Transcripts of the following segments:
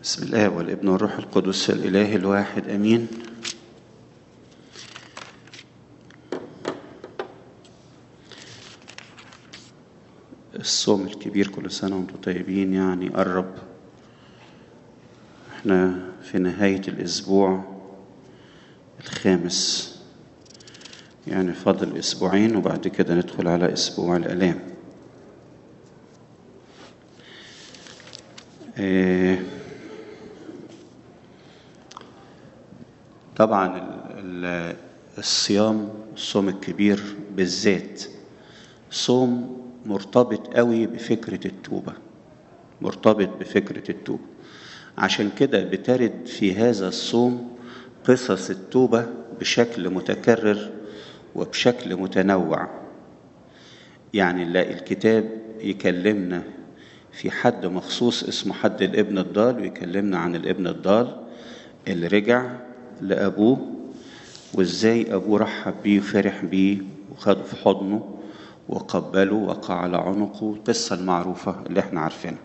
بسم الله والابن والروح القدس الإله الواحد أمين الصوم الكبير كل سنة وانتم طيبين يعني قرب احنا في نهاية الأسبوع الخامس يعني فاضل أسبوعين وبعد كده ندخل على أسبوع الآلام آه طبعا ال- ال- الصيام الصوم الكبير بالذات صوم مرتبط قوي بفكرة التوبة مرتبط بفكرة التوبة عشان كده بترد في هذا الصوم قصص التوبة بشكل متكرر وبشكل متنوع يعني نلاقي الكتاب يكلمنا في حد مخصوص اسمه حد الابن الضال ويكلمنا عن الابن الضال اللي رجع لأبوه وإزاي أبوه رحب بيه وفرح بيه وخده في حضنه وقبله وقع على عنقه القصة المعروفة اللي احنا عارفينها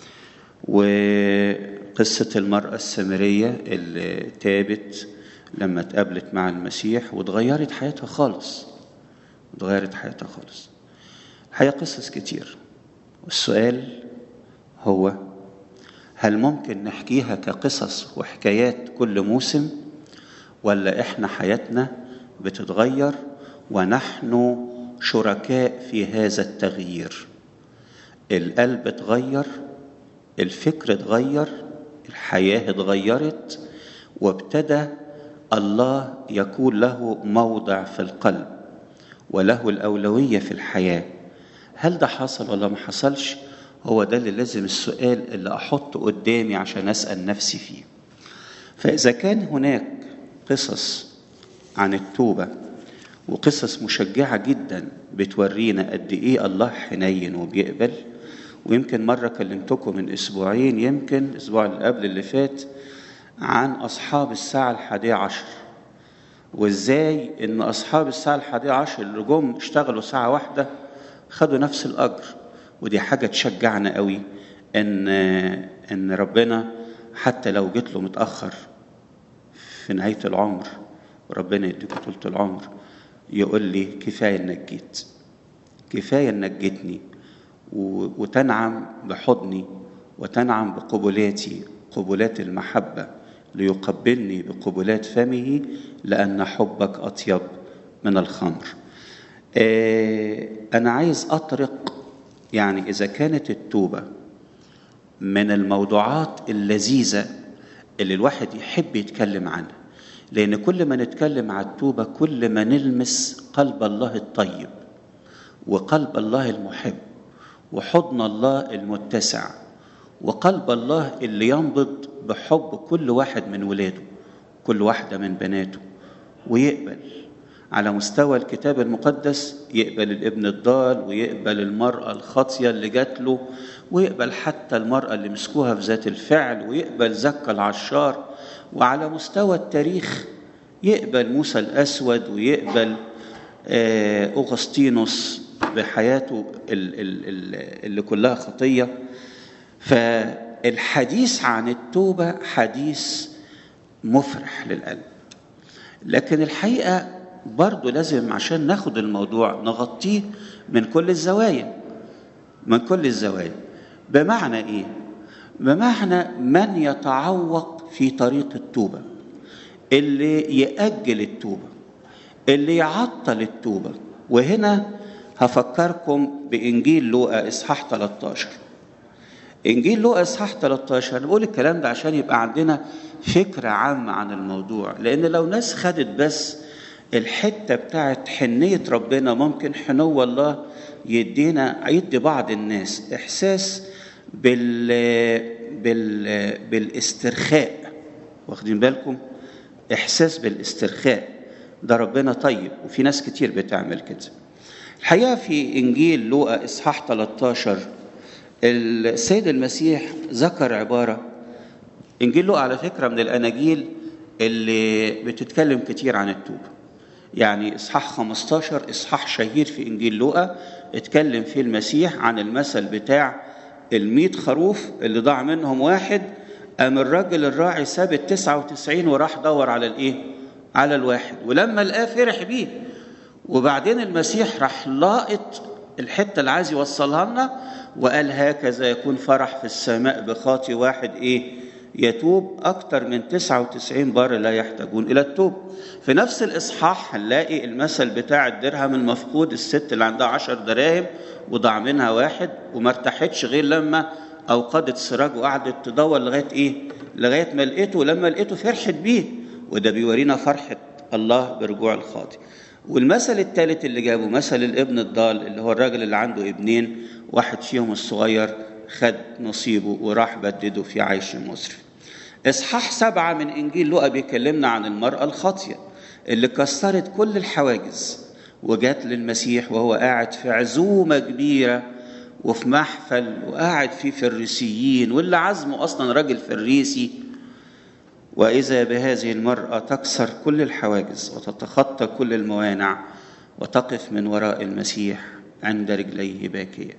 وقصة المرأة السامرية اللي تابت لما اتقابلت مع المسيح واتغيرت حياتها خالص اتغيرت حياتها خالص الحقيقة قصص كتير والسؤال هو هل ممكن نحكيها كقصص وحكايات كل موسم ولا احنا حياتنا بتتغير ونحن شركاء في هذا التغيير القلب اتغير الفكر اتغير الحياة اتغيرت وابتدى الله يكون له موضع في القلب وله الأولوية في الحياة هل ده حصل ولا ما حصلش هو ده اللي لازم السؤال اللي أحطه قدامي عشان أسأل نفسي فيه فإذا كان هناك قصص عن التوبة وقصص مشجعة جدا بتورينا قد إيه الله حنين وبيقبل ويمكن مرة كلمتكم من أسبوعين يمكن الأسبوع اللي قبل اللي فات عن أصحاب الساعة الحادية عشر وإزاي إن أصحاب الساعة الحادية عشر اللي جم اشتغلوا ساعة واحدة خدوا نفس الأجر ودي حاجة تشجعنا قوي إن إن ربنا حتى لو جيت له متأخر في نهاية العمر وربنا يديكوا طولة العمر يقول لي كفاية إنك جيت كفاية إنك جيتني و- وتنعم بحضني وتنعم بقبلاتي قبلات المحبة ليقبلني بقبلات فمه لأن حبك أطيب من الخمر آه، أنا عايز أطرق يعني إذا كانت التوبة من الموضوعات اللذيذة اللي الواحد يحب يتكلم عنها لأن كل ما نتكلم عن التوبة كل ما نلمس قلب الله الطيب وقلب الله المحب وحضن الله المتسع وقلب الله اللي ينبض بحب كل واحد من ولاده كل واحدة من بناته ويقبل على مستوى الكتاب المقدس يقبل الابن الضال ويقبل المرأة الخاطية اللي جات له ويقبل حتى المرأة اللي مسكوها في ذات الفعل ويقبل زكا العشار وعلى مستوى التاريخ يقبل موسى الأسود ويقبل آه، أغسطينوس بحياته ال- ال- ال- اللي كلها خطية فالحديث عن التوبة حديث مفرح للقلب لكن الحقيقة برضو لازم عشان ناخد الموضوع نغطيه من كل الزوايا من كل الزوايا بمعنى ايه بمعنى من يتعوق في طريق التوبة اللي يأجل التوبة اللي يعطل التوبة وهنا هفكركم بإنجيل لوقا إصحاح 13 إنجيل لوقا إصحاح 13 أنا بقول الكلام ده عشان يبقى عندنا فكرة عامة عن الموضوع لأن لو ناس خدت بس الحتة بتاعت حنية ربنا ممكن حنو الله يدينا يدي بعض الناس إحساس بال بال بالاسترخاء واخدين بالكم إحساس بالاسترخاء ده ربنا طيب وفي ناس كتير بتعمل كده الحقيقة في إنجيل لوقا إصحاح 13 السيد المسيح ذكر عبارة إنجيل لوقا على فكرة من الأناجيل اللي بتتكلم كتير عن التوبة يعني إصحاح 15 إصحاح شهير في إنجيل لوقا اتكلم فيه المسيح عن المثل بتاع الميت خروف اللي ضاع منهم واحد قام الراجل الراعي ساب ال 99 وراح دور على الايه؟ على الواحد ولما لقاه فرح بيه وبعدين المسيح راح لاقط الحته اللي عايز يوصلها لنا وقال هكذا يكون فرح في السماء بخاطي واحد ايه؟ يتوب أكثر من 99 بار لا يحتاجون إلى التوب في نفس الإصحاح هنلاقي المثل بتاع الدرهم المفقود الست اللي عندها عشر دراهم وضاع منها واحد وما ارتاحتش غير لما أوقدت سراج وقعدت تدور لغاية إيه؟ لغاية ما لقيته لما لقيته فرحت بيه وده بيورينا فرحة الله برجوع الخاطئ والمثل الثالث اللي جابه مثل الابن الضال اللي هو الراجل اللي عنده ابنين واحد فيهم الصغير خد نصيبه وراح بدده في عيش مسرف اصحاح سبعة من انجيل لوقا بيكلمنا عن المرأة الخاطية اللي كسرت كل الحواجز وجات للمسيح وهو قاعد في عزومة كبيرة وفي محفل وقاعد فيه فريسيين واللي عزمه اصلا راجل فريسي واذا بهذه المراه تكسر كل الحواجز وتتخطى كل الموانع وتقف من وراء المسيح عند رجليه باكيه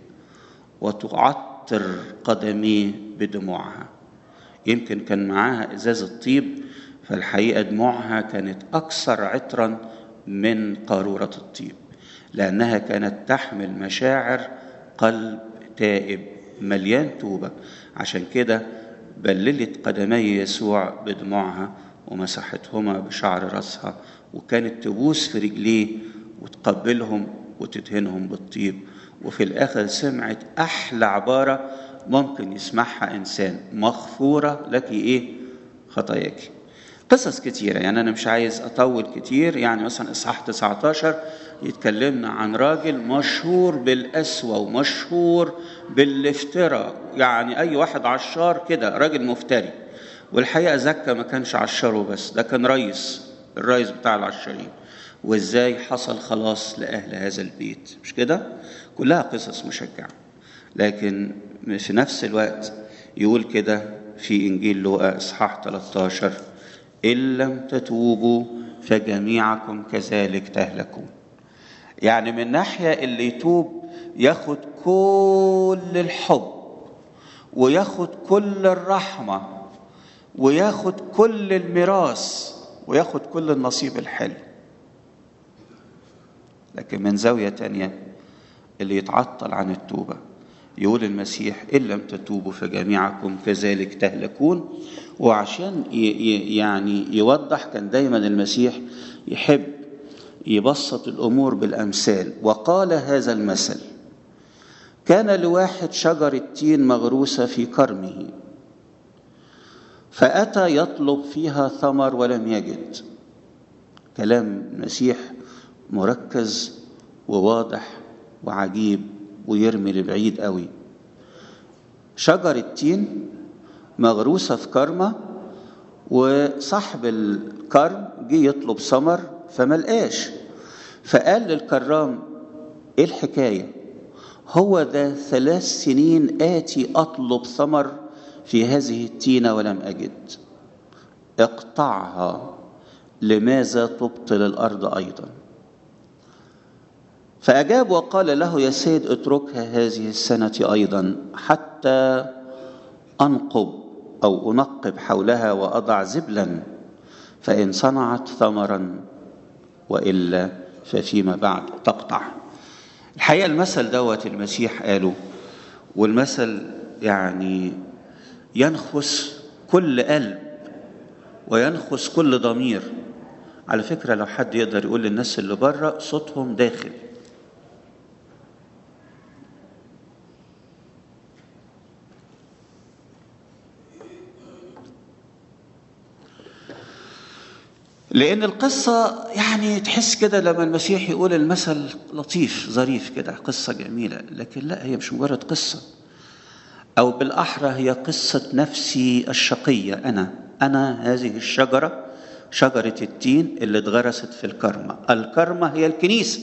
وتعطر قدميه بدموعها يمكن كان معاها ازازه طيب فالحقيقه دموعها كانت اكثر عطرا من قاروره الطيب لانها كانت تحمل مشاعر قلب تائب مليان توبه عشان كده بللت قدمي يسوع بدموعها ومسحتهما بشعر راسها وكانت تبوس في رجليه وتقبلهم وتدهنهم بالطيب وفي الاخر سمعت احلى عباره ممكن يسمعها انسان مغفوره لك ايه خطاياك قصص كتيره يعني انا مش عايز اطول كتير يعني مثلا اصحاح 19 يتكلمنا عن راجل مشهور بالقسوه ومشهور بالافتراء يعني اي واحد عشار كده راجل مفتري والحقيقه زكا ما كانش عشره بس ده كان رئيس الرئيس بتاع العشارين وازاي حصل خلاص لاهل هذا البيت مش كده كلها قصص مشجعه لكن في نفس الوقت يقول كده في انجيل لوقا اصحاح 13 ان لم تتوبوا فجميعكم كذلك تهلكون يعني من ناحيه اللي يتوب ياخد كل الحب وياخد كل الرحمه وياخد كل الميراث وياخد كل النصيب الحلو لكن من زاويه تانيه اللي يتعطل عن التوبه يقول المسيح إن لم تتوبوا فجميعكم كذلك تهلكون وعشان يعني يوضح كان دايما المسيح يحب يبسط الأمور بالأمثال وقال هذا المثل كان لواحد شجر التين مغروسة في كرمه فأتى يطلب فيها ثمر ولم يجد كلام المسيح مركز وواضح وعجيب ويرمي لبعيد قوي شجر التين مغروسة في كرمة وصاحب الكرم جه يطلب ثمر فما لقاش فقال للكرام ايه الحكاية هو ده ثلاث سنين آتي أطلب ثمر في هذه التينة ولم أجد اقطعها لماذا تبطل الأرض أيضاً فأجاب وقال له يا سيد اتركها هذه السنة أيضا حتى أنقب أو أنقب حولها وأضع زبلا فإن صنعت ثمرا وإلا ففيما بعد تقطع الحقيقة المثل دوت المسيح قاله والمثل يعني ينخس كل قلب وينخس كل ضمير على فكرة لو حد يقدر يقول للناس اللي بره صوتهم داخل لأن القصة يعني تحس كده لما المسيح يقول المثل لطيف ظريف كده قصة جميلة لكن لا هي مش مجرد قصة أو بالأحرى هي قصة نفسي الشقية أنا أنا هذه الشجرة شجرة التين اللي اتغرست في الكرمة الكرمة هي الكنيسة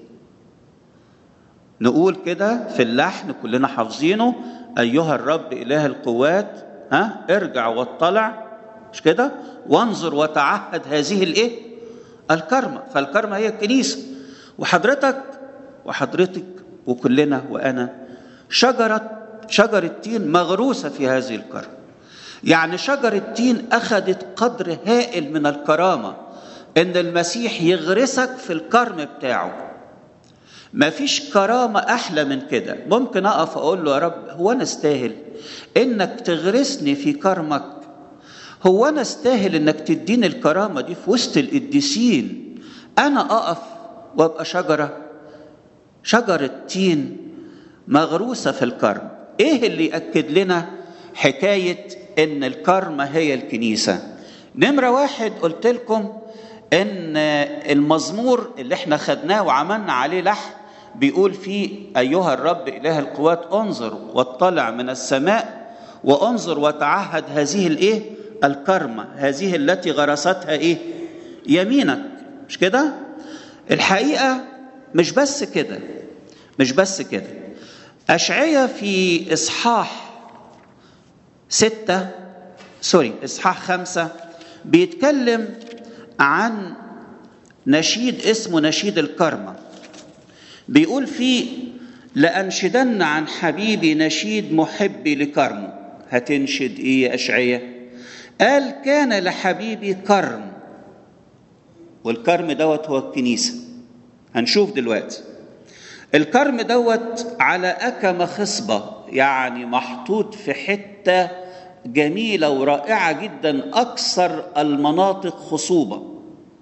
نقول كده في اللحن كلنا حافظينه أيها الرب إله القوات ها ارجع واطلع مش كده وانظر وتعهد هذه الايه الكرمة فالكرمة هي الكنيسة وحضرتك وحضرتك وكلنا وأنا شجرة شجرة تين مغروسة في هذه الكرمة يعني شجر التين أخذت قدر هائل من الكرامة إن المسيح يغرسك في الكرم بتاعه ما فيش كرامة أحلى من كده ممكن أقف أقول له يا رب هو أنا استاهل إنك تغرسني في كرمك هو أنا استاهل إنك تديني الكرامة دي في وسط القديسين أنا أقف وأبقى شجرة شجرة تين مغروسة في الكرم إيه اللي يأكد لنا حكاية إن الكرمة هي الكنيسة نمرة واحد قلت لكم إن المزمور اللي احنا خدناه وعملنا عليه لحن بيقول فيه أيها الرب إله القوات انظر واطلع من السماء وانظر وتعهد هذه الإيه الكرمة هذه التي غرستها إيه يمينك مش كده الحقيقة مش بس كده مش بس كده أشعية في إصحاح ستة سوري إصحاح خمسة بيتكلم عن نشيد اسمه نشيد الكرمة بيقول فيه لأنشدن عن حبيبي نشيد محبي لكرمه هتنشد إيه يا أشعية قال كان لحبيبي كرم والكرم دوت هو الكنيسة هنشوف دلوقتي الكرم دوت على أكمة خصبة يعني محطوط في حتة جميلة ورائعة جدا أكثر المناطق خصوبة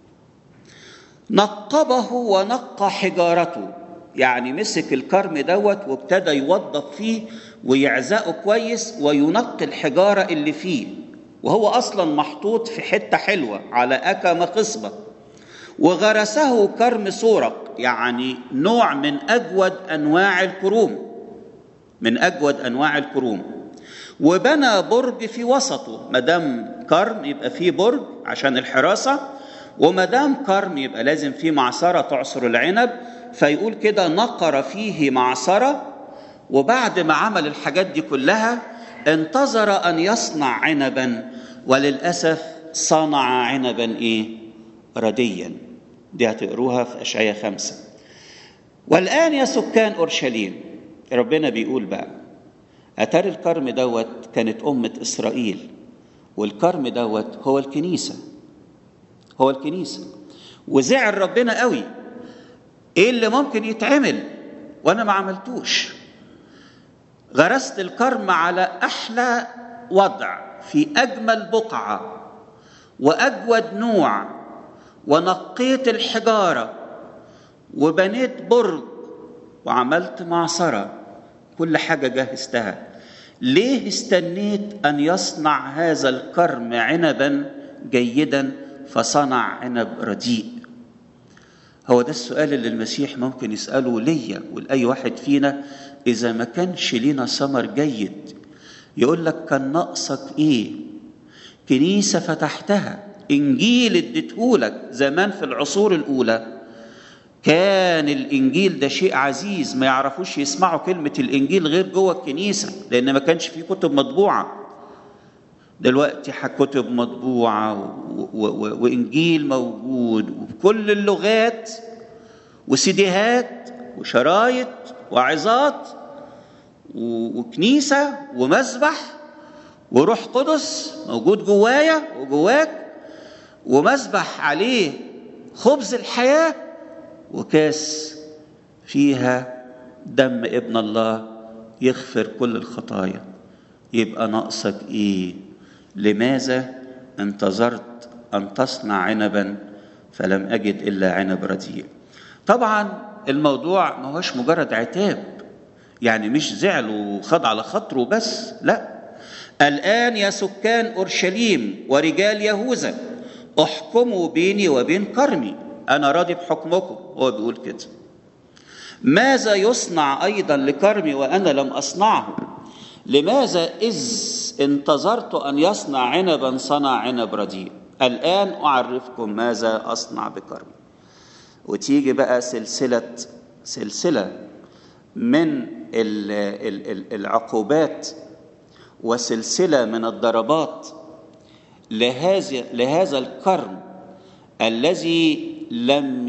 نقبه ونقى حجارته يعني مسك الكرم دوت وابتدى يوضب فيه ويعزقه كويس وينقي الحجارة اللي فيه وهو أصلا محطوط في حتة حلوة على أكمة خصبة وغرسه كرم سورق يعني نوع من أجود أنواع الكروم من أجود أنواع الكروم وبنى برج في وسطه ما دام كرم يبقى فيه برج عشان الحراسة وما دام كرم يبقى لازم فيه معصرة تعصر العنب فيقول كده نقر فيه معصرة وبعد ما عمل الحاجات دي كلها انتظر أن يصنع عنبا وللأسف صنع عنبا إيه رديا دي هتقروها في أشعية خمسة والآن يا سكان أورشليم ربنا بيقول بقى أتاري الكرم دوت كانت أمة إسرائيل والكرم دوت هو الكنيسة هو الكنيسة وزعل ربنا قوي إيه اللي ممكن يتعمل وأنا ما عملتوش غرست الكرم على أحلى وضع في أجمل بقعة وأجود نوع ونقيت الحجارة وبنيت برج وعملت معصرة كل حاجة جهزتها ليه استنيت أن يصنع هذا الكرم عنبا جيدا فصنع عنب رديء هو ده السؤال اللي المسيح ممكن يسأله ليا ولأي واحد فينا إذا ما كانش لينا ثمر جيد يقول لك كان ناقصك إيه كنيسة فتحتها إنجيل اديتهولك زمان في العصور الأولى كان الإنجيل ده شيء عزيز ما يعرفوش يسمعوا كلمة الإنجيل غير جوه الكنيسة لأن ما كانش فيه كتب مطبوعة دلوقتي كتب مطبوعة و- و- وإنجيل موجود وبكل اللغات وسيديهات وشرايط وعظات و- وكنيسة ومسبح وروح قدس موجود جوايا وجواك ومسبح عليه خبز الحياة وكاس فيها دم ابن الله يغفر كل الخطايا يبقى ناقصك ايه لماذا انتظرت ان تصنع عنبا فلم اجد الا عنب رديء طبعا الموضوع ما هوش مجرد عتاب يعني مش زعل وخد على خاطره بس لا الان يا سكان اورشليم ورجال يهوذا احكموا بيني وبين كرمي انا راضي بحكمكم هو بيقول كده ماذا يصنع ايضا لكرمي وانا لم اصنعه لماذا اذ انتظرت ان يصنع عنبا صنع عنب رديء الان اعرفكم ماذا اصنع بكرمي وتيجي بقى سلسله سلسله من ال- ال- ال- العقوبات وسلسله من الضربات لهذا لهذا الكرم الذي لم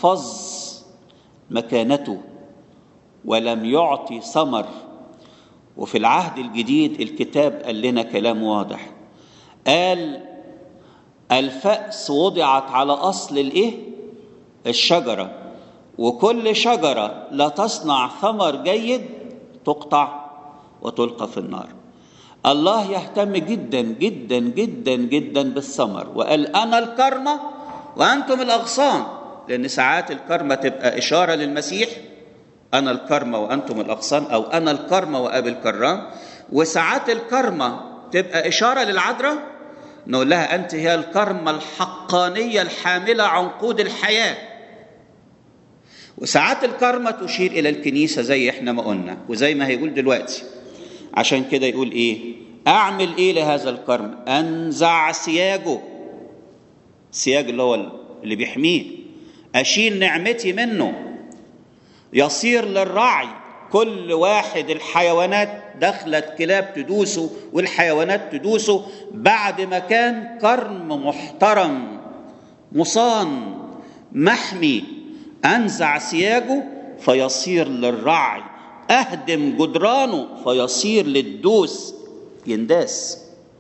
يحفظ مكانته ولم يعطي ثمر وفي العهد الجديد الكتاب قال لنا كلام واضح قال الفأس وضعت على أصل الإيه؟ الشجرة وكل شجرة لا تصنع ثمر جيد تقطع وتلقى في النار الله يهتم جدا جدا جدا جدا بالثمر وقال أنا الكرمة وأنتم الأغصان لأن ساعات الكرمة تبقى إشارة للمسيح أنا الكرمة وأنتم الأغصان أو أنا الكرمة وأبي الكرام وساعات الكرمة تبقى إشارة للعذراء نقول لها أنت هي الكرمة الحقانية الحاملة عنقود الحياة وساعات الكرمة تشير إلى الكنيسة زي إحنا ما قلنا وزي ما هيقول دلوقتي عشان كده يقول إيه أعمل إيه لهذا الكرم أنزع سياجه سياج اللي هو اللي بيحميه أشيل نعمتي منه يصير للرعي كل واحد الحيوانات دخلت كلاب تدوسه والحيوانات تدوسه بعد ما كان كرم محترم مصان محمي انزع سياجه فيصير للرعي اهدم جدرانه فيصير للدوس ينداس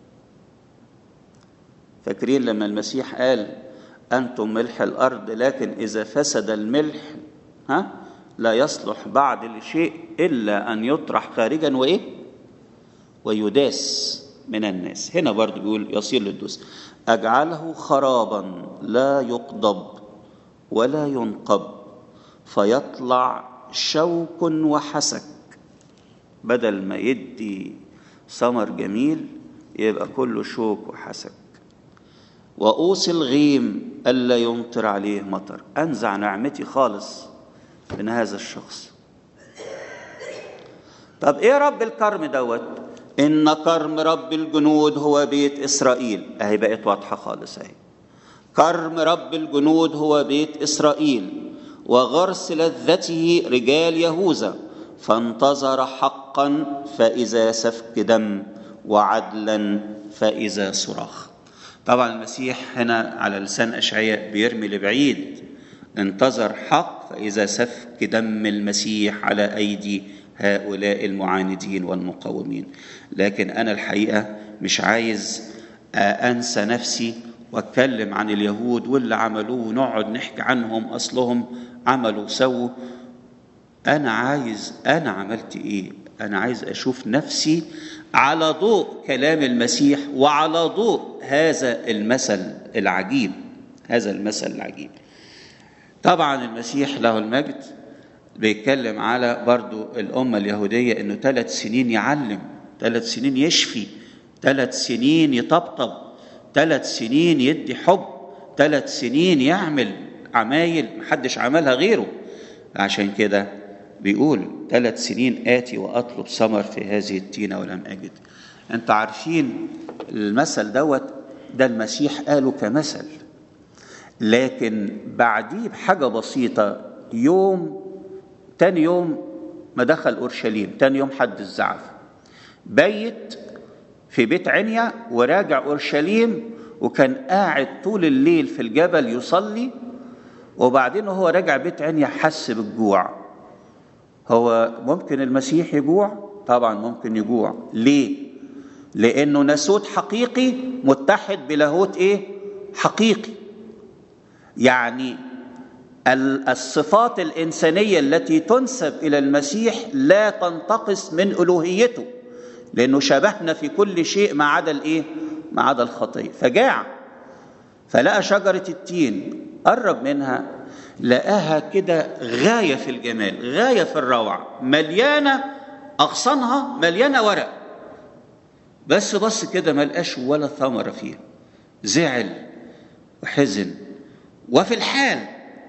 فاكرين لما المسيح قال انتم ملح الارض لكن اذا فسد الملح ها لا يصلح بعد لشيء الا ان يطرح خارجا وايه ويداس من الناس هنا برضه بيقول يصير للدوس اجعله خرابا لا يقضب ولا ينقب فيطلع شوك وحسك بدل ما يدي ثمر جميل يبقى كله شوك وحسك وأوصي الغيم ألا يمطر عليه مطر أنزع نعمتي خالص من هذا الشخص طب ايه رب الكرم دوت ان كرم رب الجنود هو بيت اسرائيل اهي بقت واضحه خالص اهي كرم رب الجنود هو بيت اسرائيل وغرس لذته رجال يهوذا فانتظر حقا فاذا سفك دم وعدلا فاذا صراخ طبعا المسيح هنا على لسان اشعياء بيرمي لبعيد انتظر حق فإذا سفك دم المسيح على أيدي هؤلاء المعاندين والمقاومين لكن أنا الحقيقة مش عايز أنسى نفسي واتكلم عن اليهود واللي عملوه ونقعد نحكي عنهم أصلهم عملوا وسووا أنا عايز أنا عملت إيه أنا عايز أشوف نفسي على ضوء كلام المسيح وعلى ضوء هذا المثل العجيب هذا المثل العجيب طبعا المسيح له المجد بيتكلم على برضو الأمة اليهودية إنه ثلاث سنين يعلم ثلاث سنين يشفي ثلاث سنين يطبطب ثلاث سنين يدي حب ثلاث سنين يعمل عمايل محدش عملها غيره عشان كده بيقول ثلاث سنين آتي وأطلب ثمر في هذه التينة ولم أجد أنت عارفين المثل دوت ده المسيح قاله كمثل لكن بعديه بحاجة بسيطة يوم تاني يوم ما دخل أورشليم تاني يوم حد الزعف بيت في بيت عنيا وراجع أورشليم وكان قاعد طول الليل في الجبل يصلي وبعدين وهو راجع بيت عنيا حس بالجوع هو ممكن المسيح يجوع طبعا ممكن يجوع ليه لانه ناسوت حقيقي متحد بلاهوت ايه حقيقي يعني الصفات الانسانيه التي تنسب الى المسيح لا تنتقص من الوهيته لانه شبهنا في كل شيء ما عدا الايه ما عدا الخطيه فجاع فلقى شجره التين قرب منها لقاها كده غايه في الجمال غايه في الروعه مليانه اغصانها مليانه ورق بس بص كده ما لقاش ولا ثمره فيها زعل وحزن وفي الحال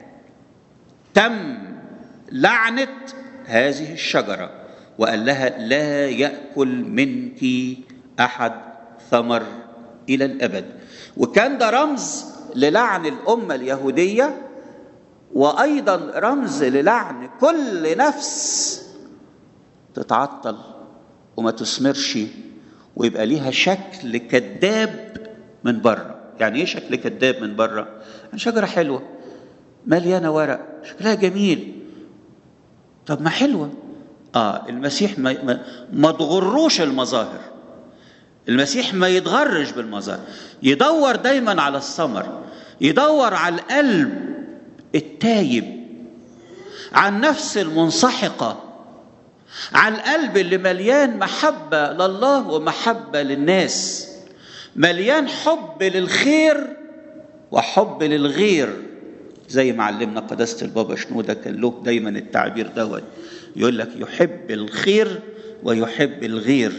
تم لعنة هذه الشجرة وقال لها لا يأكل منك أحد ثمر إلى الأبد وكان ده رمز للعن الأمة اليهودية وأيضا رمز للعن كل نفس تتعطل وما تثمرش ويبقى ليها شكل كذاب من بره يعني ايه شكل كذاب من بره شجره حلوه مليانه ورق شكلها جميل طب ما حلوه اه المسيح ما, ما, ما تغروش المظاهر المسيح ما يتغرش بالمظاهر يدور دايما على الثمر يدور على القلب التايب على النفس المنسحقه على القلب اللي مليان محبه لله ومحبه للناس مليان حب للخير وحب للغير زي ما علمنا قداسه البابا شنوده كان له دايما التعبير دوت يقول لك يحب الخير ويحب الغير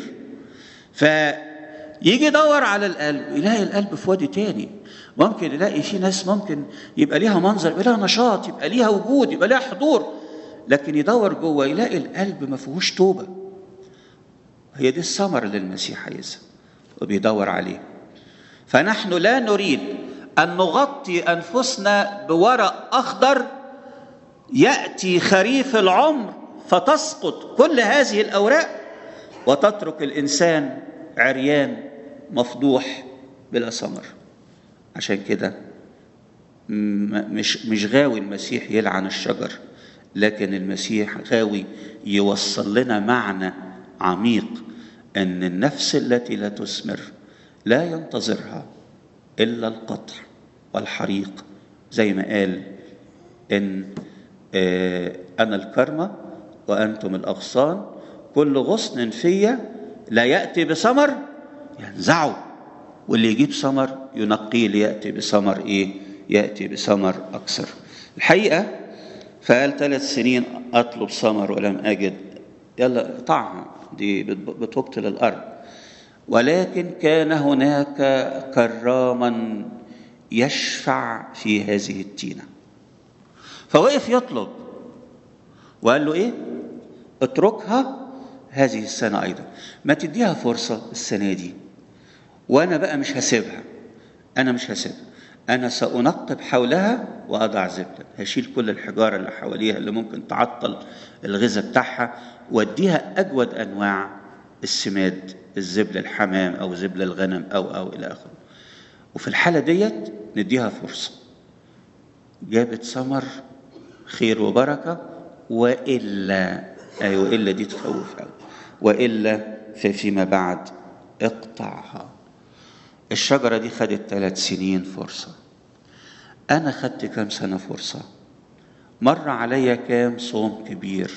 فيجي يدور على القلب يلاقي القلب في وادي تاني ممكن يلاقي في ناس ممكن يبقى ليها منظر يبقى لها نشاط يبقى ليها وجود يبقى لها حضور لكن يدور جوه يلاقي القلب ما فيهوش توبه هي دي الثمر اللي المسيح عايزها وبيدور عليه فنحن لا نريد ان نغطي انفسنا بورق اخضر ياتي خريف العمر فتسقط كل هذه الاوراق وتترك الانسان عريان مفضوح بلا ثمر عشان كده مش مش غاوي المسيح يلعن الشجر لكن المسيح غاوي يوصل لنا معنى عميق ان النفس التي لا تثمر لا ينتظرها الا القطع والحريق زي ما قال ان انا الكرمه وانتم الاغصان كل غصن فيا لا ياتي بثمر ينزعه واللي يجيب ثمر ينقيه لياتي بثمر ايه ياتي بثمر اكثر الحقيقه فقال ثلاث سنين اطلب ثمر ولم اجد يلا اقطعها دي بتبطل الارض ولكن كان هناك كراما يشفع في هذه التينه فوقف يطلب وقال له ايه اتركها هذه السنه ايضا ما تديها فرصه السنه دي وانا بقى مش هسيبها انا مش هسيبها انا سانقب حولها واضع زبلا هشيل كل الحجاره اللي حواليها اللي ممكن تعطل الغذاء بتاعها واديها اجود انواع السماد الزبل الحمام او زبل الغنم او او الى اخره وفي الحاله ديت نديها فرصه جابت ثمر خير وبركه والا ايوه الا دي تخوف قوي والا ففيما بعد اقطعها الشجرة دي خدت ثلاث سنين فرصة أنا خدت كام سنة فرصة مر عليا كام صوم كبير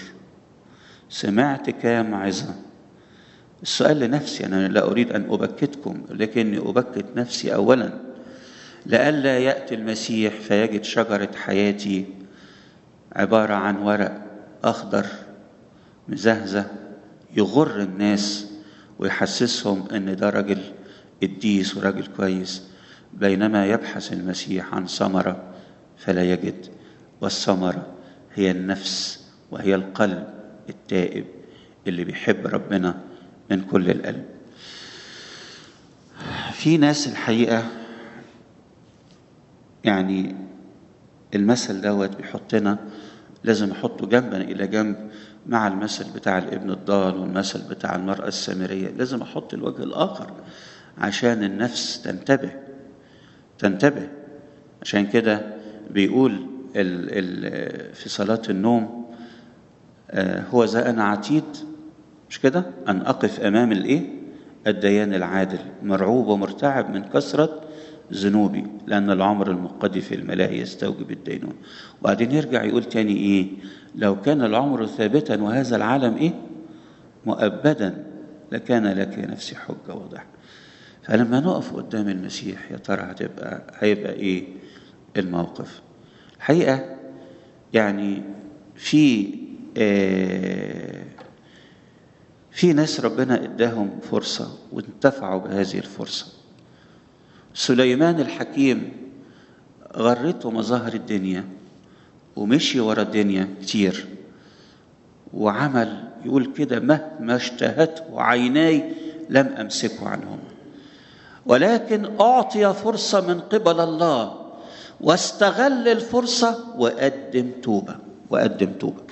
سمعت كام عظة السؤال لنفسي أنا لا أريد أن أبكتكم لكني أبكت نفسي أولا لئلا يأتي المسيح فيجد شجرة حياتي عبارة عن ورق أخضر مزهزه يغر الناس ويحسسهم ان ده راجل قديس وراجل كويس بينما يبحث المسيح عن ثمره فلا يجد والثمره هي النفس وهي القلب التائب اللي بيحب ربنا من كل القلب في ناس الحقيقه يعني المثل دوت بيحطنا لازم احطه جنبا الى جنب مع المثل بتاع الابن الضال والمثل بتاع المرأة السامرية لازم أحط الوجه الآخر عشان النفس تنتبه تنتبه عشان كده بيقول ال ال في صلاة النوم آه هو ذا أنا عتيد مش كده أن أقف أمام الإيه الديان العادل مرعوب ومرتعب من كثرة ذنوبي لأن العمر المقضي في الملاهي يستوجب الدينون وبعدين يرجع يقول تاني إيه لو كان العمر ثابتا وهذا العالم إيه مؤبدا لكان لك يا نفسي حجة واضحة فلما نقف قدام المسيح يا ترى هتبقى هيبقى إيه الموقف الحقيقة يعني في آه في ناس ربنا اداهم فرصة وانتفعوا بهذه الفرصة سليمان الحكيم غرته مظاهر الدنيا ومشي ورا الدنيا كتير وعمل يقول كده مهما اشتهته عيناي لم امسكه عنهم ولكن اعطي فرصه من قبل الله واستغل الفرصه وقدم توبه وقدم توبه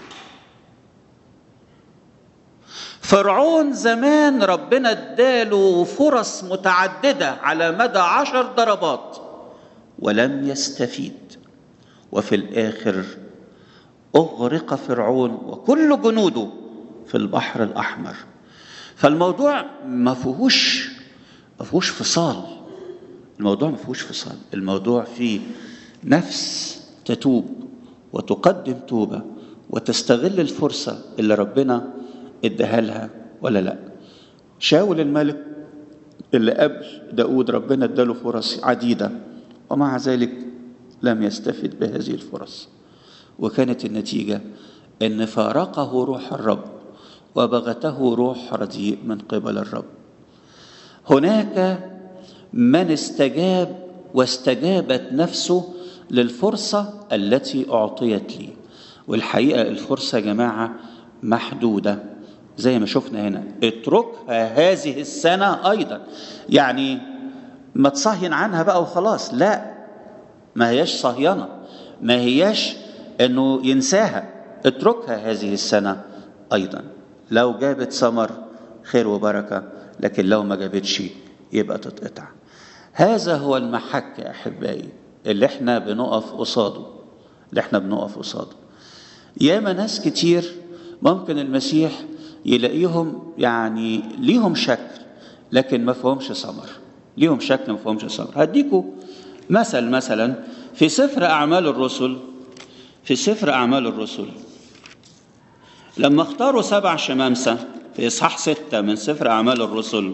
فرعون زمان ربنا اداله فرص متعدده على مدى عشر ضربات ولم يستفيد وفي الاخر اغرق فرعون وكل جنوده في البحر الأحمر فالموضوع ما فيهوش ما فيهوش فصال الموضوع ما فيهوش فصال الموضوع فيه نفس تتوب وتقدم توبة وتستغل الفرصة اللي ربنا اداها لها ولا لا شاول الملك اللي قبل داود ربنا اداله فرص عديدة ومع ذلك لم يستفد بهذه الفرص وكانت النتيجة ان فارقه روح الرب وبغته روح رديء من قبل الرب هناك من استجاب واستجابت نفسه للفرصة التي أعطيت لي والحقيقة الفرصة يا جماعة محدودة زي ما شفنا هنا اتركها هذه السنة أيضا يعني ما تصهين عنها بقى وخلاص لا ما هياش صهينة ما هياش انه ينساها اتركها هذه السنة أيضا لو جابت ثمر خير وبركة لكن لو ما جابتش يبقى تتقطع هذا هو المحك يا أحبائي اللي احنا بنقف قصاده اللي احنا بنقف قصاده ياما ناس كتير ممكن المسيح يلاقيهم يعني ليهم شكل لكن ما فيهمش ثمر ليهم شكل ما فيهمش ثمر هديكوا مثل مثلا في سفر أعمال الرسل في سفر أعمال الرسل لما اختاروا سبع شمامسة في إصحاح ستة من سفر أعمال الرسل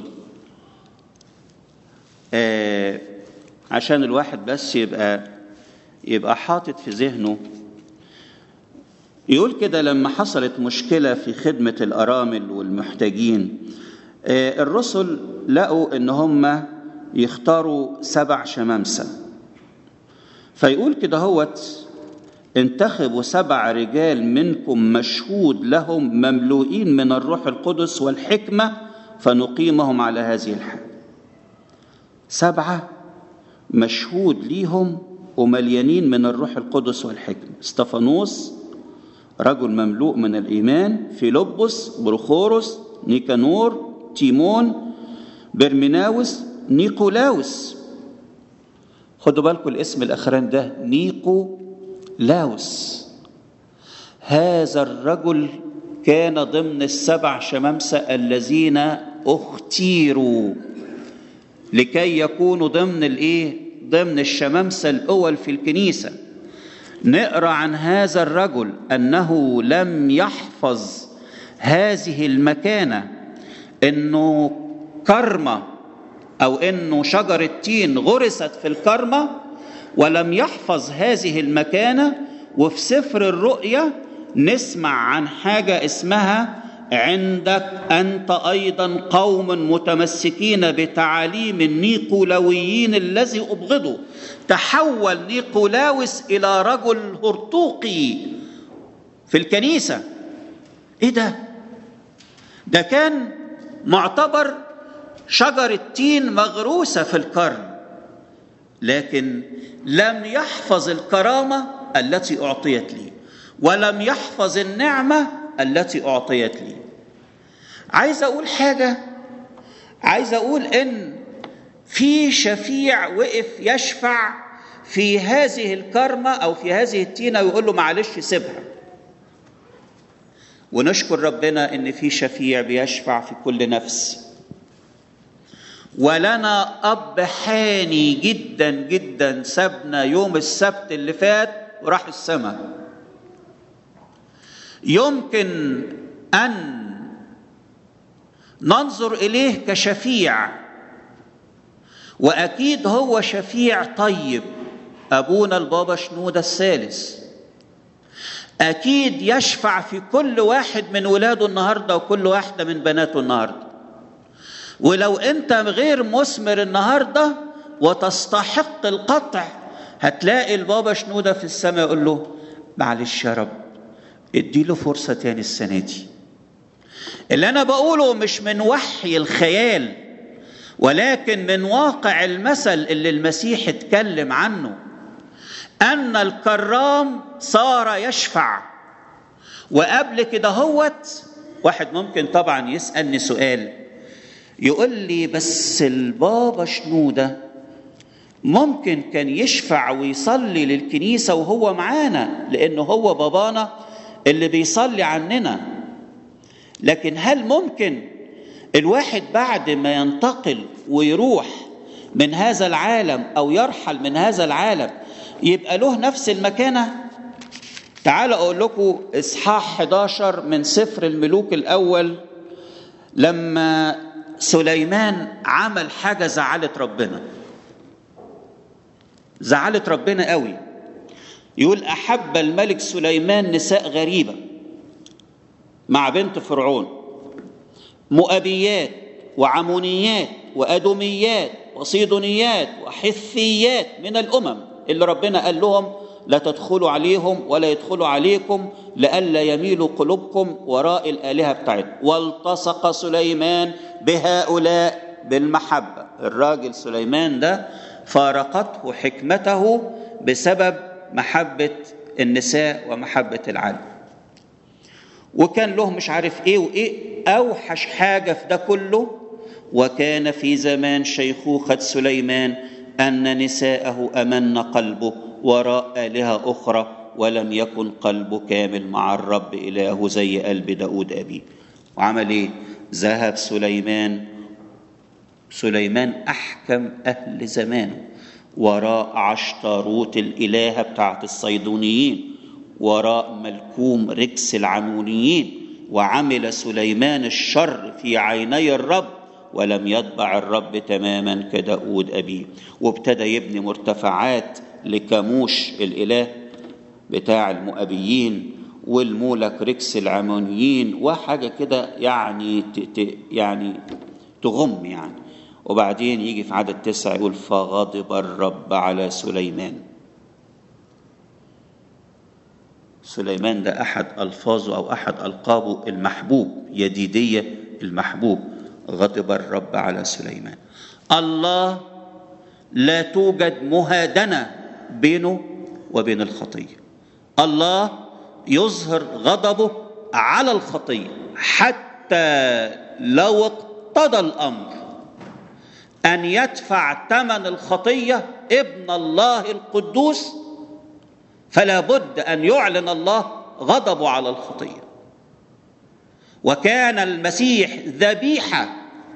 آه عشان الواحد بس يبقى يبقى حاطط في ذهنه يقول كده لما حصلت مشكلة في خدمة الأرامل والمحتاجين آه الرسل لقوا إن هم يختاروا سبع شمامسة فيقول كده هوت انتخبوا سبع رجال منكم مشهود لهم مملوئين من الروح القدس والحكمة فنقيمهم على هذه الحال سبعة مشهود ليهم ومليانين من الروح القدس والحكمة استفانوس رجل مملوء من الإيمان فيلبس بروخوروس نيكانور تيمون برمناوس نيقولاوس خدوا بالكم الاسم الأخران ده نيقو لاوس هذا الرجل كان ضمن السبع شمامسة الذين اختيروا لكي يكونوا ضمن الايه ضمن الشمامسة الأول في الكنيسة نقرأ عن هذا الرجل أنه لم يحفظ هذه المكانة أنه كرمة أو أنه شجرة تين غرست في الكرمة ولم يحفظ هذه المكانة وفي سفر الرؤيا نسمع عن حاجة اسمها عندك أنت أيضا قوم متمسكين بتعاليم النيقولويين الذي أبغضوا تحول نيقولاوس إلى رجل هرطوقي في الكنيسة إيه ده؟ ده كان معتبر شجرة تين مغروسة في القرن لكن لم يحفظ الكرامة التي أعطيت لي ولم يحفظ النعمة التي أعطيت لي عايز أقول حاجة عايز أقول إن في شفيع وقف يشفع في هذه الكرمة أو في هذه التينة ويقول له معلش سيبها ونشكر ربنا إن في شفيع بيشفع في كل نفس ولنا أب حاني جدا جدا سابنا يوم السبت اللي فات وراح السماء يمكن أن ننظر إليه كشفيع وأكيد هو شفيع طيب أبونا البابا شنودة الثالث أكيد يشفع في كل واحد من ولاده النهاردة وكل واحدة من بناته النهارده ولو انت غير مثمر النهارده وتستحق القطع هتلاقي البابا شنوده في السماء يقول له معلش يا رب اديله فرصه تاني السنه دي اللي انا بقوله مش من وحي الخيال ولكن من واقع المثل اللي المسيح اتكلم عنه ان الكرام صار يشفع وقبل كده هوت واحد ممكن طبعا يسالني سؤال يقول لي بس البابا شنودة ممكن كان يشفع ويصلي للكنيسة وهو معانا لأنه هو بابانا اللي بيصلي عننا لكن هل ممكن الواحد بعد ما ينتقل ويروح من هذا العالم او يرحل من هذا العالم يبقى له نفس المكانه تعالوا اقول لكم اصحاح 11 من سفر الملوك الاول لما سليمان عمل حاجه زعلت ربنا زعلت ربنا قوي يقول احب الملك سليمان نساء غريبه مع بنت فرعون مؤبيات وعمونيات وادوميات وصيدونيات وحثيات من الامم اللي ربنا قال لهم لا تدخلوا عليهم ولا يدخلوا عليكم لئلا يميلوا قلوبكم وراء الالهه بتاعتهم والتصق سليمان بهؤلاء بالمحبه الراجل سليمان ده فارقته حكمته بسبب محبه النساء ومحبه العالم وكان له مش عارف ايه وايه اوحش حاجه في ده كله وكان في زمان شيخوخه سليمان ان نساءه امن قلبه وراء الهه اخرى ولم يكن قلبه كامل مع الرب الهه زي قلب داود ابيه وعمل ايه ذهب سليمان سليمان احكم اهل زمانه وراء عشتاروت الالهه بتاعت الصيدونيين وراء ملكوم ركس العمونيين وعمل سليمان الشر في عيني الرب ولم يتبع الرب تماما كداود أبيه وابتدى يبني مرتفعات لكاموش الإله بتاع المؤبيين والمولك ركس العمونيين وحاجة كده يعني يعني تغم يعني وبعدين يجي في عدد تسعة يقول فغضب الرب على سليمان سليمان ده أحد ألفاظه أو أحد ألقابه المحبوب يديدية المحبوب غضب الرب على سليمان الله لا توجد مهادنة بينه وبين الخطية الله يظهر غضبه على الخطية حتى لو اقتضى الأمر أن يدفع ثمن الخطية ابن الله القدوس فلا بد أن يعلن الله غضبه على الخطيه وكان المسيح ذبيحه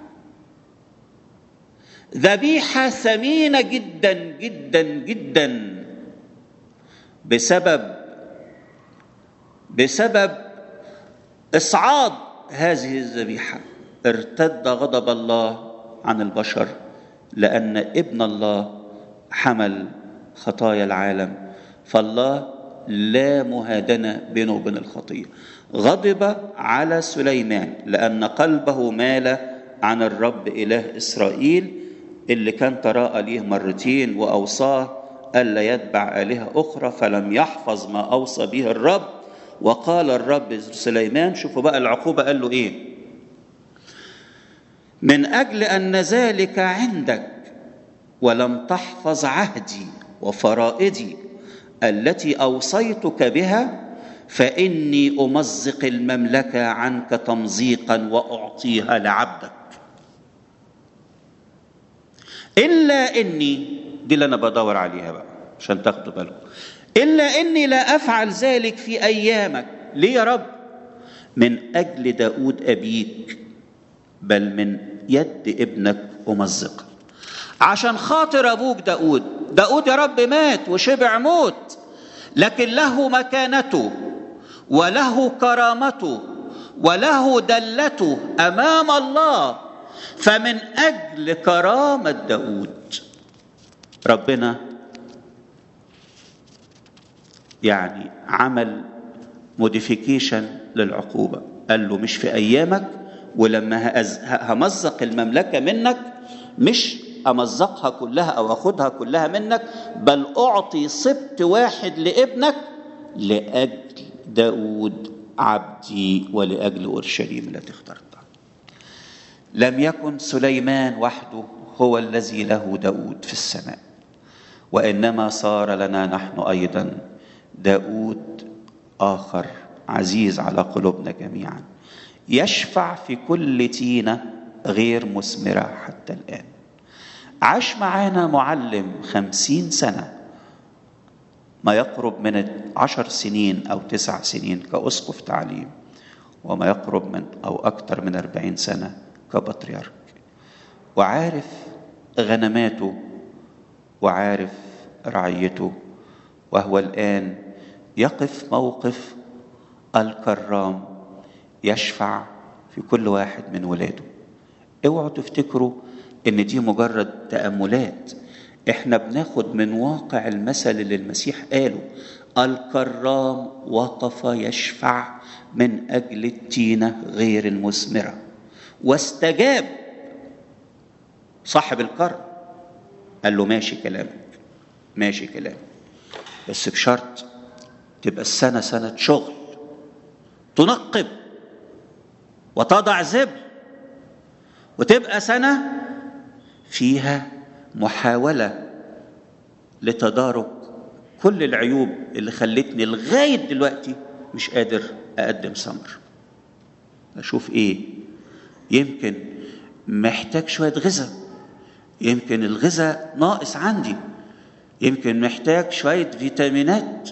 ذبيحه ثمينه جدا جدا جدا بسبب بسبب اصعاد هذه الذبيحه ارتد غضب الله عن البشر لان ابن الله حمل خطايا العالم فالله لا مهادنه بينه وبين الخطيه غضب على سليمان لأن قلبه مال عن الرب إله إسرائيل اللي كان تراءى ليه مرتين وأوصاه ألا يتبع آلهة أخرى فلم يحفظ ما أوصى به الرب وقال الرب سليمان شوفوا بقى العقوبة قال له إيه من أجل أن ذلك عندك ولم تحفظ عهدي وفرائدي التي أوصيتك بها فاني امزق المملكه عنك تمزيقا واعطيها لعبدك الا اني دي اللي انا بدور عليها بقى عشان تاخدوا بالكم الا اني لا افعل ذلك في ايامك ليه يا رب من اجل داود ابيك بل من يد ابنك امزقا عشان خاطر ابوك داود داود يا رب مات وشبع موت لكن له مكانته وله كرامته وله دلته امام الله فمن اجل كرامه داود ربنا يعني عمل موديفيكيشن للعقوبه قال له مش في ايامك ولما همزق المملكه منك مش امزقها كلها او اخدها كلها منك بل اعطي سبت واحد لابنك لاجل داود عبدي ولأجل أورشليم التي اخترتها لم يكن سليمان وحده هو الذي له داود في السماء وإنما صار لنا نحن أيضا داود آخر عزيز على قلوبنا جميعا يشفع في كل تينة غير مثمرة حتى الآن عاش معانا معلم خمسين سنة ما يقرب من عشر سنين أو تسع سنين كأسقف تعليم وما يقرب من أو أكثر من أربعين سنة كبطريرك وعارف غنماته وعارف رعيته وهو الآن يقف موقف الكرام يشفع في كل واحد من ولاده اوعوا تفتكروا ان دي مجرد تأملات احنا بناخد من واقع المثل اللي المسيح قاله الكرام وقف يشفع من اجل التينه غير المثمره واستجاب صاحب الكرم قال له ماشي كلامك ماشي كلامك بس بشرط تبقى السنه سنه شغل تنقب وتضع زبل وتبقى سنه فيها محاوله لتدارك كل العيوب اللي خلتني لغايه دلوقتي مش قادر اقدم ثمر اشوف ايه يمكن محتاج شويه غذاء يمكن الغذاء ناقص عندي يمكن محتاج شويه فيتامينات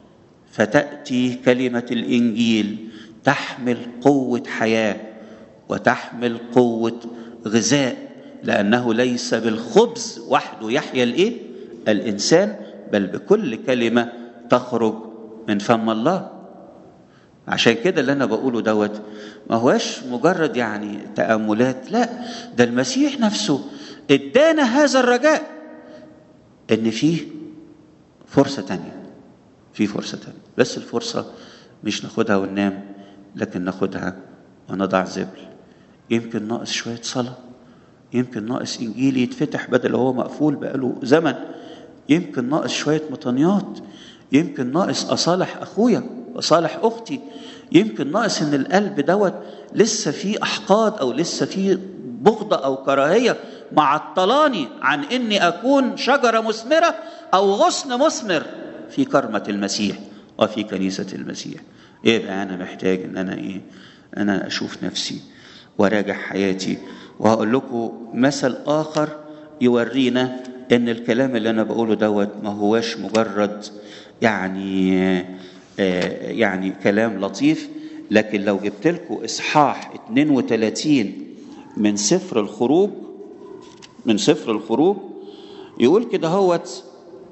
فتاتي كلمه الانجيل تحمل قوه حياه وتحمل قوه غذاء لانه ليس بالخبز وحده يحيا الايه الانسان بل بكل كلمه تخرج من فم الله عشان كده اللي انا بقوله دوت ما هوش مجرد يعني تاملات لا ده المسيح نفسه ادانا هذا الرجاء ان فيه فرصه تانية في فرصه تانية بس الفرصه مش ناخدها وننام لكن ناخدها ونضع زبل يمكن ناقص شويه صلاه يمكن ناقص انجيل يتفتح بدل هو مقفول بقاله زمن يمكن ناقص شويه مطانيات يمكن ناقص اصالح اخويا واصالح اختي يمكن ناقص ان القلب دوت لسه فيه احقاد او لسه فيه بغضه او كراهيه معطلاني عن اني اكون شجره مثمره او غصن مثمر في كرمه المسيح وفي كنيسه المسيح يبقى انا محتاج ان انا ايه انا اشوف نفسي وراجع حياتي وهقول لكم مثل اخر يورينا ان الكلام اللي انا بقوله دوت ما هواش مجرد يعني آه يعني كلام لطيف لكن لو جبت لكم اصحاح 32 من سفر الخروج من سفر الخروج يقول كده هوت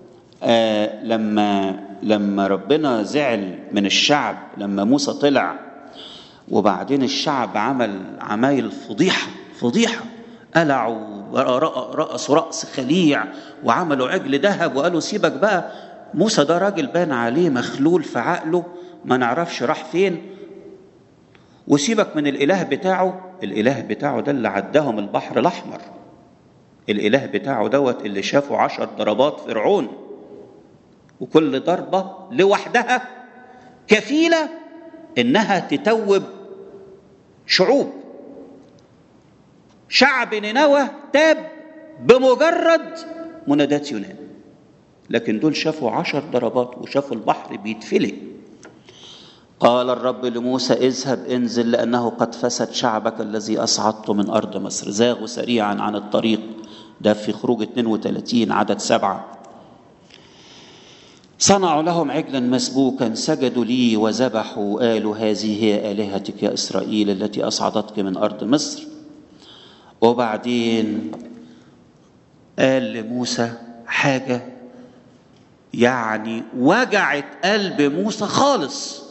آه لما لما ربنا زعل من الشعب لما موسى طلع وبعدين الشعب عمل عمايل فضيحه فضيحه قلعوا رقصوا رقص خليع وعملوا عجل ذهب وقالوا سيبك بقى موسى ده راجل بان عليه مخلول في عقله ما نعرفش راح فين وسيبك من الاله بتاعه الاله بتاعه ده اللي عداهم البحر الاحمر الاله بتاعه دوت اللي شافوا عشر ضربات فرعون وكل ضربه لوحدها كفيله انها تتوب شعوب شعب نينوى تاب بمجرد منادات يونان لكن دول شافوا عشر ضربات وشافوا البحر بيتفلق قال الرب لموسى اذهب انزل لأنه قد فسد شعبك الذي أصعدت من أرض مصر زاغوا سريعا عن الطريق ده في خروج 32 عدد سبعة صنعوا لهم عجلا مسبوكا سجدوا لي وذبحوا قالوا هذه هي آلهتك يا إسرائيل التي أصعدتك من أرض مصر وبعدين قال لموسى حاجة يعني وجعت قلب موسى خالص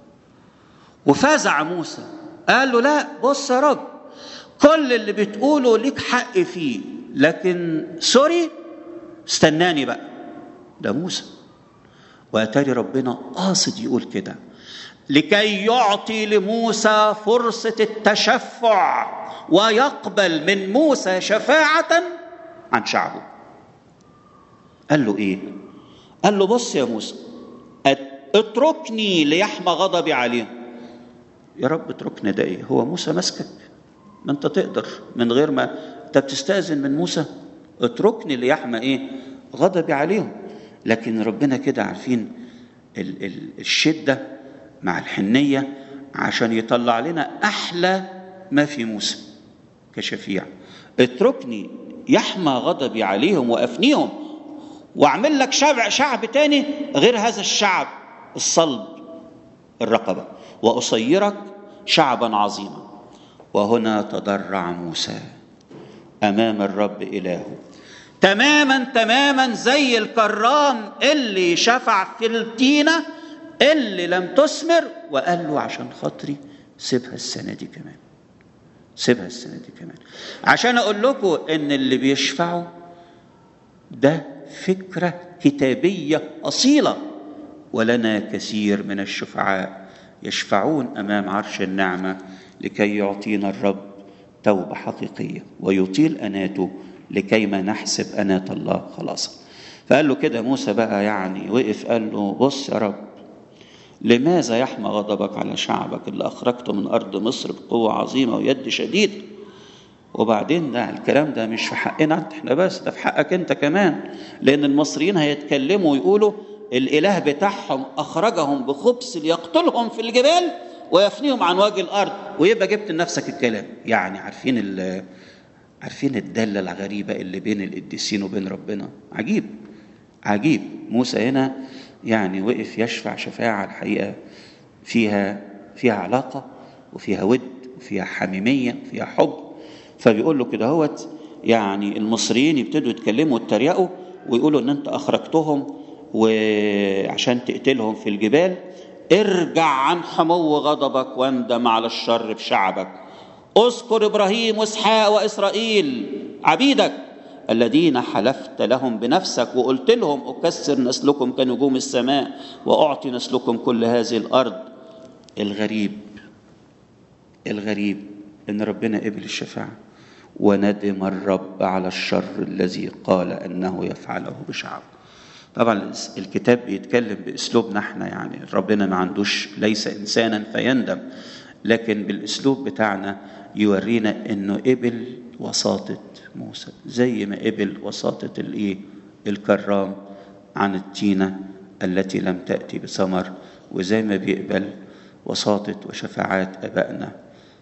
وفزع موسى قال له لا بص يا راجل كل اللي بتقوله ليك حق فيه لكن سوري استناني بقى ده موسى واتاري ربنا قاصد يقول كده لكي يعطي لموسى فرصة التشفع ويقبل من موسى شفاعة عن شعبه قال له ايه قال له بص يا موسى اتركني ليحمى غضبي عليهم يا رب اتركني ده ايه هو موسى مسكك ما انت تقدر من غير ما انت بتستاذن من موسى اتركني ليحمى ايه غضبي عليهم لكن ربنا كده عارفين ال ال الشده مع الحنيه عشان يطلع لنا احلى ما في موسى كشفيع اتركني يحمى غضبي عليهم وافنيهم واعمل لك شعب شعب تاني غير هذا الشعب الصلب الرقبه واصيرك شعبا عظيما وهنا تضرع موسى امام الرب الهه تماما تماما زي الكرام اللي شفع في التينه اللي لم تثمر وقال له عشان خاطري سيبها السنه دي كمان سيبها السنه دي كمان عشان اقول لكم ان اللي بيشفعوا ده فكره كتابيه اصيله ولنا كثير من الشفعاء يشفعون امام عرش النعمه لكي يعطينا الرب توبه حقيقيه ويطيل اناته لكي ما نحسب انات الله خلاصا فقال له كده موسى بقى يعني وقف قال له بص يا رب لماذا يحمى غضبك على شعبك اللي اخرجته من ارض مصر بقوه عظيمه ويد شديده وبعدين ده الكلام ده مش في حقنا احنا بس ده في حقك انت كمان لان المصريين هيتكلموا ويقولوا الاله بتاعهم اخرجهم بخبث ليقتلهم في الجبال ويفنيهم عن وجه الارض ويبقى جبت لنفسك الكلام يعني عارفين ال عارفين الداله الغريبه اللي بين القديسين وبين ربنا عجيب عجيب موسى هنا يعني وقف يشفع شفاعه الحقيقه فيها فيها علاقه وفيها ود وفيها حميميه وفيها حب فبيقول له كده هوت يعني المصريين يبتدوا يتكلموا ويتريقوا ويقولوا ان انت اخرجتهم وعشان تقتلهم في الجبال ارجع عن حمو غضبك واندم على الشر في شعبك اذكر ابراهيم واسحاق واسرائيل عبيدك الذين حلفت لهم بنفسك وقلت لهم اكسر نسلكم كنجوم السماء واعطي نسلكم كل هذه الارض الغريب الغريب ان ربنا قبل الشفاعه وندم الرب على الشر الذي قال انه يفعله بشعبه طبعا الكتاب بيتكلم باسلوبنا احنا يعني ربنا ما عندوش ليس انسانا فيندم لكن بالاسلوب بتاعنا يورينا انه قبل وساطه موسى زي ما قبل وساطه الايه الكرام عن التينه التي لم تاتي بثمر وزي ما بيقبل وساطه وشفاعات ابائنا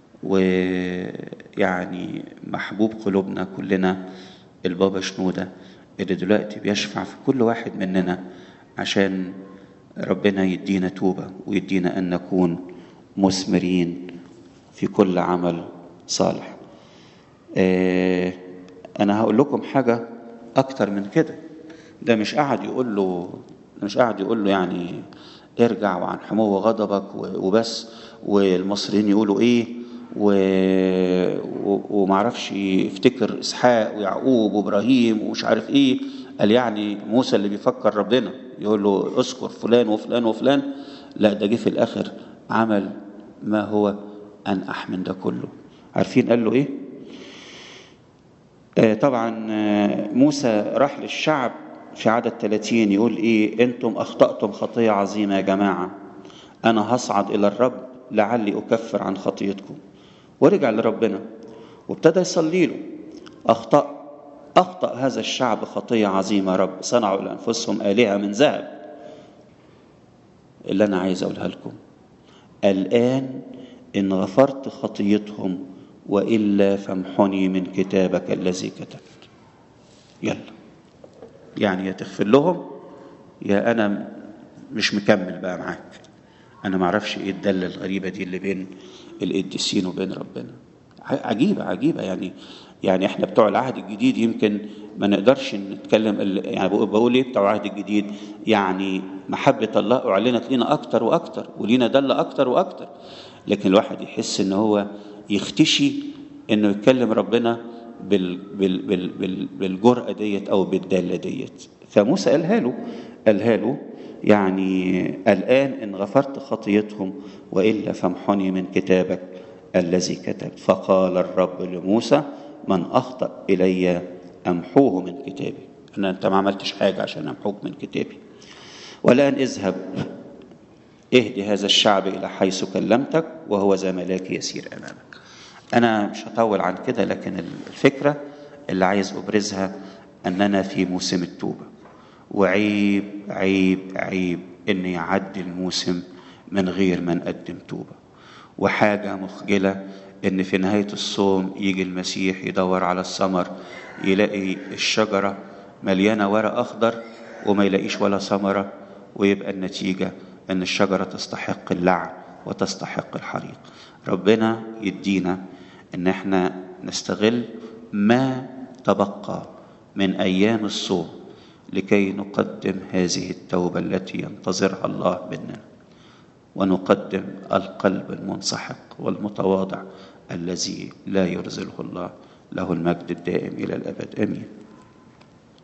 ويعني محبوب قلوبنا كلنا البابا شنوده اللي دلوقتي بيشفع في كل واحد مننا عشان ربنا يدينا توبة ويدينا أن نكون مثمرين في كل عمل صالح آه أنا هقول لكم حاجة أكتر من كده ده مش قاعد يقول له مش قاعد يقول له يعني ارجع وعن حمو غضبك وبس والمصريين يقولوا ايه و... و... ومعرفش يفتكر اسحاق ويعقوب وابراهيم ومش عارف ايه قال يعني موسى اللي بيفكر ربنا يقول له اذكر فلان وفلان وفلان لا ده جه في الاخر عمل ما هو انقح من ده كله عارفين قال له ايه آه طبعا آه موسى راح للشعب في عدد 30 يقول ايه انتم اخطاتم خطيه عظيمه يا جماعه انا هصعد الى الرب لعلي اكفر عن خطيتكم ورجع لربنا وابتدى يصلي له اخطا اخطا هذا الشعب خطيه عظيمه رب صنعوا لانفسهم الهه من ذهب اللي انا عايز اقولها لكم الان ان غفرت خطيتهم والا فامحني من كتابك الذي كتبت يلا يعني يا تغفر لهم يا انا مش مكمل بقى معاك انا ما اعرفش ايه الداله الغريبه دي اللي بين القديسين وبين ربنا عجيبه عجيبه يعني يعني احنا بتوع العهد الجديد يمكن ما نقدرش نتكلم يعني بقول ايه بتوع العهد الجديد يعني محبه الله اعلنت لنا اكتر واكتر ولينا دله اكتر واكتر لكن الواحد يحس ان هو يختشي انه يتكلم ربنا بال بال بال بال بالجرأة ديت او بالداله ديت فموسى قالها له قالها له يعني الآن إن غفرت خطيتهم وإلا فامحني من كتابك الذي كتبت فقال الرب لموسى من أخطأ إلي أمحوه من كتابي أنا أنت ما عملتش حاجة عشان أمحوك من كتابي والآن اذهب اهدي هذا الشعب إلى حيث كلمتك وهو ذا ملاك يسير أمامك أنا مش هطول عن كده لكن الفكرة اللي عايز أبرزها أننا في موسم التوبة وعيب عيب عيب ان يعدي الموسم من غير ما نقدم توبه وحاجه مخجله ان في نهايه الصوم يجي المسيح يدور على الثمر يلاقي الشجره مليانه ورق اخضر وما يلاقيش ولا ثمره ويبقى النتيجه ان الشجره تستحق اللعن وتستحق الحريق ربنا يدينا ان احنا نستغل ما تبقى من ايام الصوم لكي نقدم هذه التوبه التي ينتظرها الله مننا ونقدم القلب المنسحق والمتواضع الذي لا يرزله الله له المجد الدائم الى الابد امين